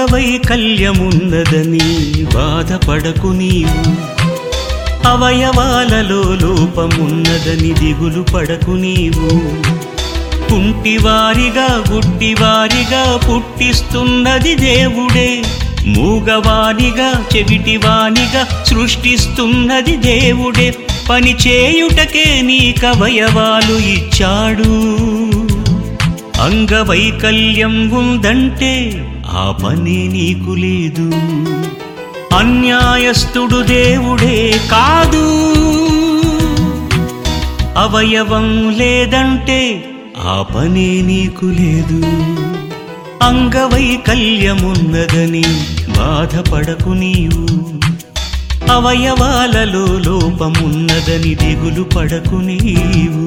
అంగవైకల్యమున్నదని బాధపడకు నీవు అవయవాలలో లోపమున్నదని దిగులు పడకు నీవు కుంటివారిగా గుడ్డివారిగా పుట్టిస్తున్నది దేవుడే మూగవానిగా చెవిటివానిగా సృష్టిస్తున్నది దేవుడే పని చేయుటకే నీకవయవాలు ఇచ్చాడు అంగవైకల్యం ఉందంటే ఆ పని నీకు లేదు అన్యాయస్థుడు దేవుడే కాదు అవయవం లేదంటే ఆ పనే నీకు లేదు అంగవైకల్యమున్నదని బాధపడకు నీవు అవయవాలలో లోపమున్నదని దిగులు పడకు నీవు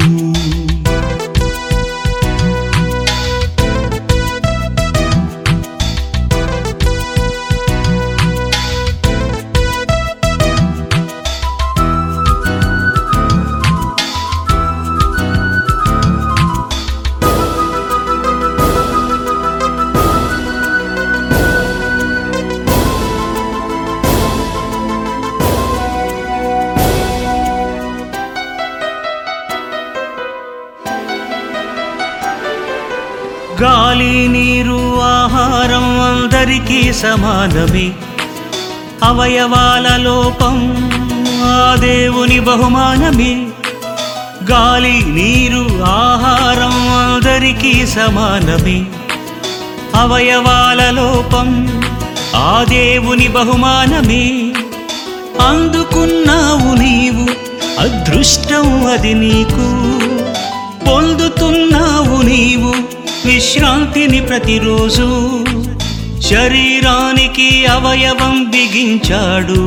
గాలి నీరు ఆహారం అందరికీ సమానమే అవయవాల లోపం ఆ దేవుని బహుమానమే గాలి నీరు ఆహారం అందరికీ సమానమే అవయవాల లోపం ఆ దేవుని బహుమానమే అందుకున్నావు నీవు అదృష్టం అది నీకు పొందుతున్నావు నీవు విశ్రాంతిని ప్రతిరోజు శరీరానికి అవయవం బిగించాడు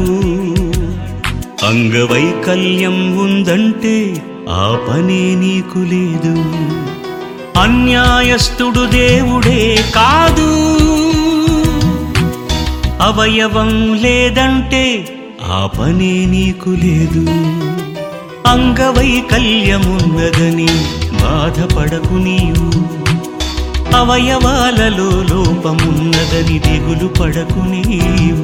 అంగవైకల్యం ఉందంటే ఆ పనే నీకు లేదు అన్యాయస్థుడు దేవుడే కాదు అవయవం లేదంటే ఆ పనే నీకు లేదు అంగవైకల్యమున్నదని బాధపడకు నీవు అవయవాలలో లోపమున్నదని దిగులు పడకు నీవు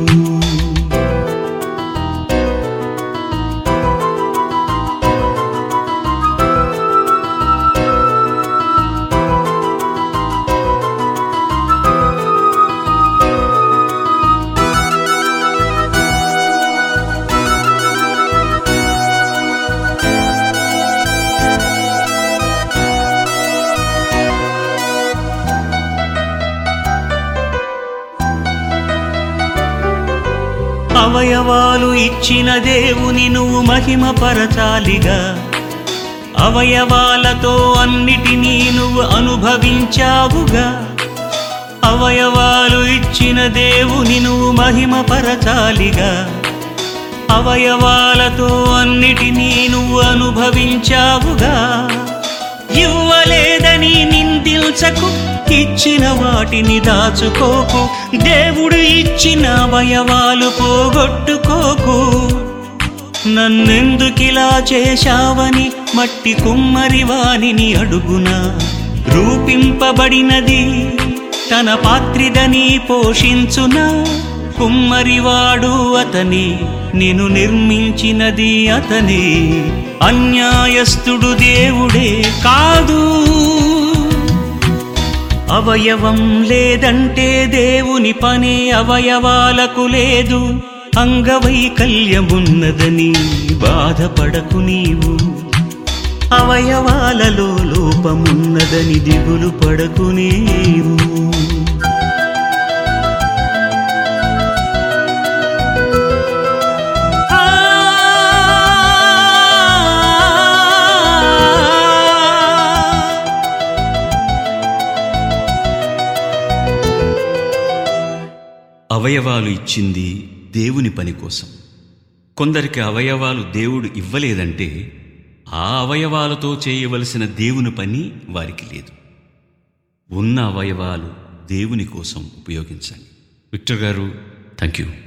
అవయవాలు ఇచ్చిన దేవుని నువ్వు మహిమపరచాలిగా అవయవాలతో అన్నిటినీ నువ్వు అనుభవించావుగా అవయవాలు ఇచ్చిన దేవుని నువ్వు మహిమపరచాలిగా అవయవాలతో అన్నిటినీ నువ్వు అనుభవించావుగా ఇవ్వలేదని నిందించకు ఇచ్చిన వాటిని దాచుకోకు దేవుడు ఇచ్చిన అవయవాలు పోగొట్టుకోకు నన్నెందుకిలా చేశావని మట్టి కుమ్మరి వానిని అడుగునా రూపింపబడినది తన పాత్రిదని పోషించునా కుమ్మరివాడు అతని నేను నిర్మించినది అతని అన్యాయస్థుడు దేవుడే కాదు అవయవం లేదంటే దేవుని పనే అవయవాలకు లేదు అంగవైకల్యమున్నదని బాధపడకు నీవు అవయవాలలో లోపమున్నదని దిగులు పడకు నీవు అవయవాలు ఇచ్చింది దేవుని పని కోసం కొందరికి అవయవాలు దేవుడు ఇవ్వలేదంటే ఆ అవయవాలతో చేయవలసిన దేవుని పని వారికి లేదు ఉన్న అవయవాలు దేవుని కోసం ఉపయోగించండి విక్టర్ గారు థ్యాంక్ యూ